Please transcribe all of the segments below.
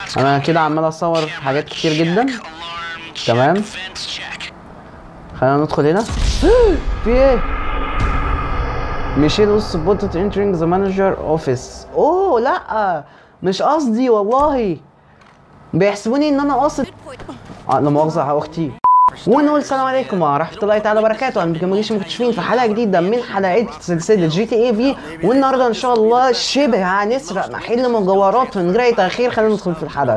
انا كده عمال اصور في حاجات كتير جدا تمام خلينا ندخل هنا في ايه ميشيل was spotted entering the manager office اوه لا مش قصدي والله بيحسبوني ان انا قاصد اه لا مؤاخذة يا اختي ونقول السلام عليكم ورحمة الله تعالى وبركاته انا بكم مجيش مكتشفين في حلقة جديدة من حلقات سلسلة جي تي اي في والنهاردة ان شاء الله شبه هنسرق محل مجوهرات من غير تأخير خلينا ندخل في الحلقة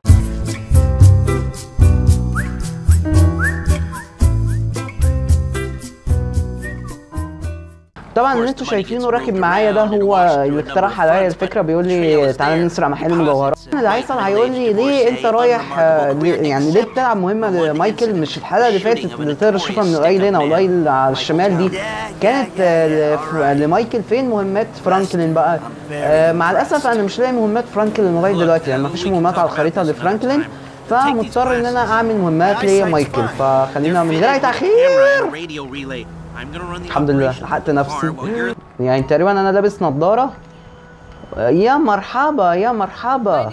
طبعا اللي انتوا شايفينه راكب معايا ده هو اللي اقترح عليا الفكره بيقول لي تعالى نسرق محل مجوهرات انا اللي هيصل هيقول لي ليه انت رايح آه، ليه يعني ليه بتلعب مهمه لمايكل مش الحلقه اللي فاتت اللي تقدر تشوفها من القايل هنا والقايل على الشمال دي كانت آه، ل- لمايكل فين مهمات فرانكلين بقى آه، مع الاسف انا مش لاقي مهمات فرانكلين لغايه دلوقتي يعني مفيش مهمات على الخريطه لفرانكلين فمضطر ان انا اعمل مهمات لمايكل فخلينا من غير اي تاخير الحمد لله لحقت نفسي يعني تقريبا انا لابس نظاره يا مرحبا يا مرحبا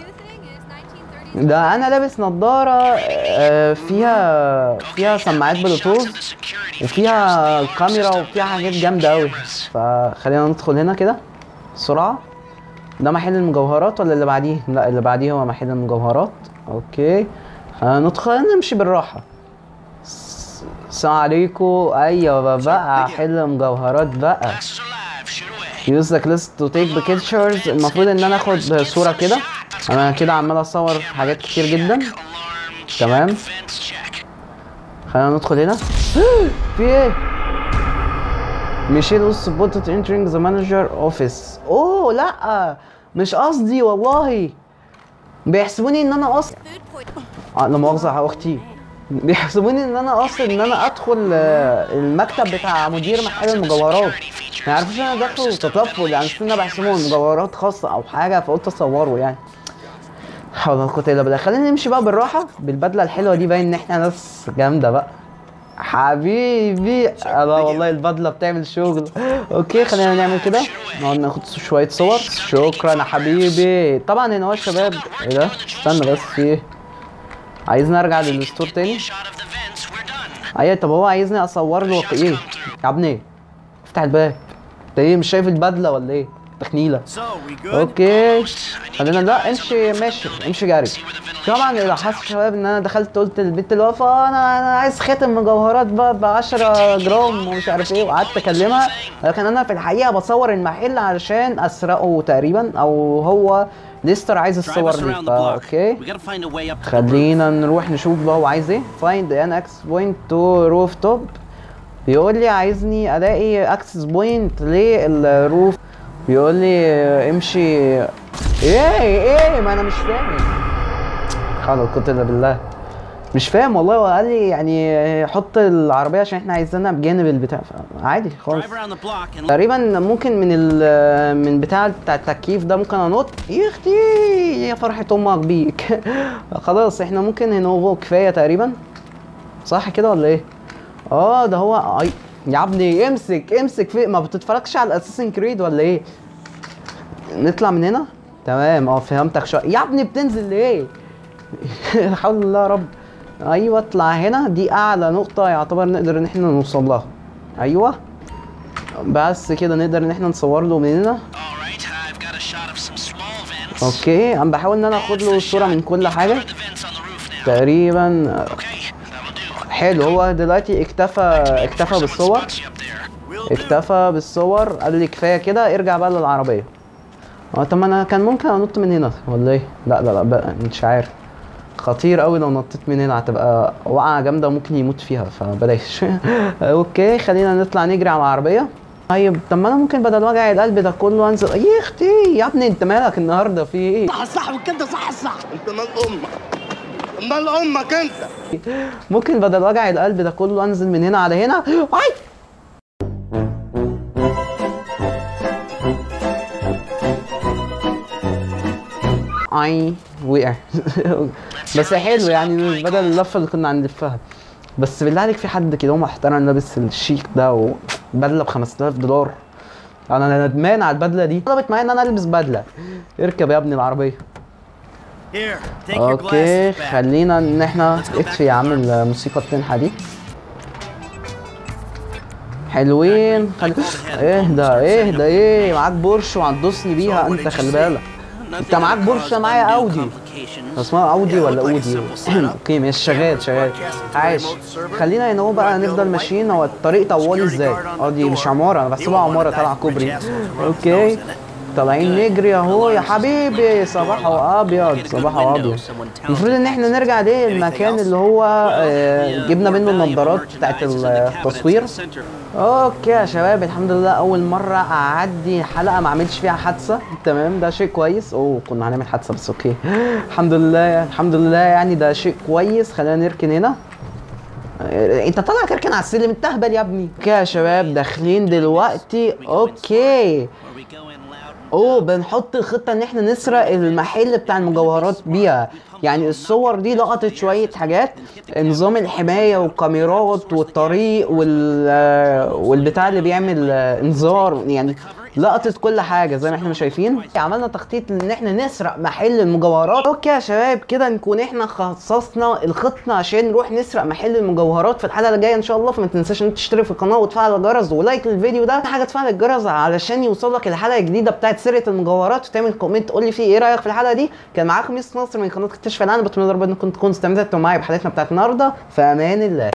ده انا لابس نظاره آه، فيها فيها سماعات بلوتوث وفيها كاميرا وفيها حاجات جامده قوي فخلينا ندخل هنا كده بسرعه ده محل المجوهرات ولا اللي بعديه لا اللي بعديه هو محل المجوهرات اوكي هندخل نمشي بالراحه السلام عليكم ايوه بقى محل مجوهرات بقى use the list to take pictures المفروض ان انا اخد صورة كده انا كده عمال اصور في حاجات كتير جدا تمام خلينا ندخل هنا في ايه ميشيل was spotted entering the manager office اوه لا مش قصدي والله بيحسبوني ان انا قصد اه لا مؤاخذة يا اختي بيحسبوني ان انا قاصد ان انا ادخل آه، المكتب بتاع مدير محل المجوهرات ما يعرفوش ان انا داخله تطفل يعني مش ان انا بحسبهم مجوهرات خاصه او حاجه فقلت اصوره يعني حول ولا قوه الا بالله خلينا نمشي بقى بالراحه بالبدله الحلوه دي باين ان احنا ناس جامده بقى حبيبي الله والله البدله بتعمل شغل اوكي خلينا نعمل كده نقعد ناخد شويه صور شكرا يا حبيبي طبعا هنا هو الشباب ايه ده استنى بس في ايه عايزني ارجع للستور تاني ايوه طب هو عايزني اصور له ايه يا ابني افتح الباب انت ايه مش شايف البدله ولا ايه تخنيله اوكي خلينا لا امشي ماشي امشي جري طبعا اللي حصل شباب ان انا دخلت قلت للبنت اللي واقفه انا انا عايز خاتم مجوهرات بقى ب 10 جرام ومش عارف ايه وقعدت اكلمها لكن انا في الحقيقه بصور المحل علشان اسرقه تقريبا او هو ليستر عايز الصور دي فا اوكي خلينا نروح نشوف بقى هو عايز ايه find an access point to rooftop بيقول لي عايزني الاقي access point للروف بيقول لي امشي ايه ايه ما انا مش فاهم حول ولا قوه الا بالله مش فاهم والله هو قال لي يعني حط العربيه عشان احنا عايزينها بجانب البتاع عادي خالص تقريبا ممكن من ال من بتاع بتاع التكييف ده ممكن انط يا اختي يا فرحة امك بيك خلاص احنا ممكن هنا كفاية تقريبا صح كده ولا ايه؟ اه ده هو اي يا ابني امسك امسك في ما بتتفرجش على اساسن كريد ولا ايه؟ نطلع من هنا تمام اه فهمتك شوية يا ابني بتنزل ليه؟ لا حول الله يا رب ايوه اطلع هنا دي اعلى نقطة يعتبر نقدر ان احنا نوصل لها ايوه بس كده نقدر ان احنا نصور له من هنا اوكي انا بحاول ان انا اخد له صورة من كل حاجة تقريبا حلو هو دلوقتي اكتفى اكتفى بالصور اكتفى بالصور قال لي كفايه كده ارجع بقى للعربيه اه طب ما انا كان ممكن انط من هنا ولا ايه لا لا لا بقى مش عارف خطير قوي لو نطيت من هنا هتبقى وقعه جامده وممكن يموت فيها فبلاش اوكي خلينا نطلع نجري على العربيه طيب طب ما انا ممكن بدل وجع القلب ده كله انزل يا اختي يا ابني انت مالك النهارده في ايه صح الصح والكلام ده صح الصح انت مال امك مال امك انت ممكن بدل وجع القلب ده كله انزل من هنا على هنا اي اي وقع بس حلو يعني بدل اللفه اللي كنا هنلفها بس بالله عليك في حد كده محترم لابس الشيك ده وبدله ب 5000 دولار انا ندمان على البدله دي طلبت معايا ان انا البس بدله اركب يا ابني العربيه Here, take your اوكي glasses back. خلينا ان احنا اطفي يا عم الموسيقى التنحة دي حلوين خلي اهدى اهدى ايه معاك بورش وهتدوسني بيها انت خلي بالك انت معاك بورش معايا اودي اسمها اودي ولا اودي اوكي ماشي شغال شغال عايش خلينا هنا اهو بقى نفضل ماشيين هو الطريق طوالي ازاي اه دي مش عماره انا بحسبها عماره طالعه كوبري اوكي طالعين نجري اهو يا حبيبي صباحه ابيض صباحه ابيض المفروض ان احنا نرجع ليه المكان اللي هو آه، جبنا منه النضارات بتاعت التصوير اوكي يا شباب الحمد لله اول مره اعدي حلقه ما اعملش فيها حادثه تمام ده شيء كويس اوه كنا هنعمل حادثه بس اوكي الحمد لله الحمد لله يعني ده شيء كويس خلينا نركن هنا آه، انت طالع تركن على السلم انت اهبل يا ابني اوكي يا شباب داخلين دلوقتي اوكي اوه بنحط خطه ان احنا نسرق المحل بتاع المجوهرات بيها يعني الصور دي لقطت شويه حاجات نظام الحمايه والكاميرات والطريق وال آه، والبتاع اللي بيعمل آه، انذار يعني لقطت كل حاجه زي ما احنا شايفين عملنا تخطيط ان احنا نسرق محل المجوهرات اوكي يا شباب كده نكون احنا خصصنا الخطه عشان نروح نسرق محل المجوهرات في الحلقه اللي جايه ان شاء الله فما تنساش ان انت تشترك في القناه وتفعل الجرس ولايك للفيديو ده حاجه تفعل الجرس علشان يوصلك الحلقه الجديده بتاعت سرقه المجوهرات وتعمل كومنت تقول لي فيه ايه رايك في الحلقه دي كان معاكم يوسف ناصر من قناه اكتشف العالم بتمنى ربنا انكم تكونوا استمتعتوا معايا بحلقتنا بتاعت النهارده في امان الله